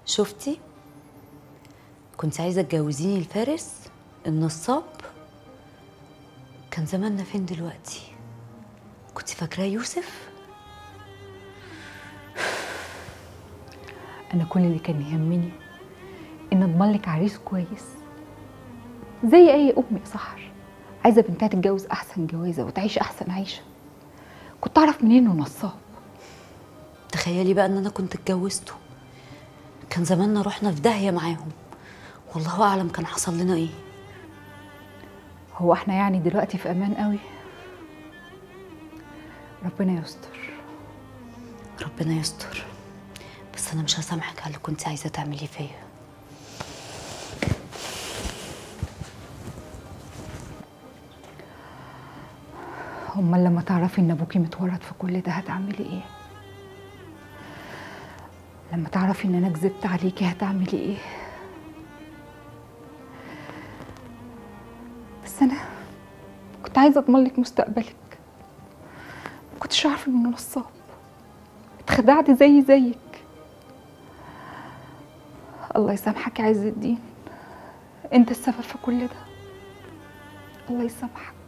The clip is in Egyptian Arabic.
شفتي كنت عايزه تجوزيني الفارس النصاب كان زماننا فين دلوقتي كنت فاكراه يوسف انا كل اللي كان يهمني ان اضمن لك عريس كويس زي اي ام يا سحر عايزه بنتها تتجوز احسن جوازه وتعيش احسن عيشه كنت اعرف منين انه نصاب تخيلي بقى ان انا كنت اتجوزته كان زماننا رحنا في داهيه معاهم والله اعلم كان حصل لنا ايه هو احنا يعني دلوقتي في امان قوي ربنا يستر ربنا يستر بس انا مش هسامحك على اللي كنت عايزه تعمليه فيا امال لما تعرفي ان ابوكي متورط في كل ده هتعملي ايه لما تعرفي ان انا كذبت عليكي هتعملي ايه بس انا كنت عايزه اضمن لك مستقبلك ما كنتش عارفه انه نصاب اتخدعت زي زيك الله يسامحك يا عز الدين انت السبب في كل ده الله يسامحك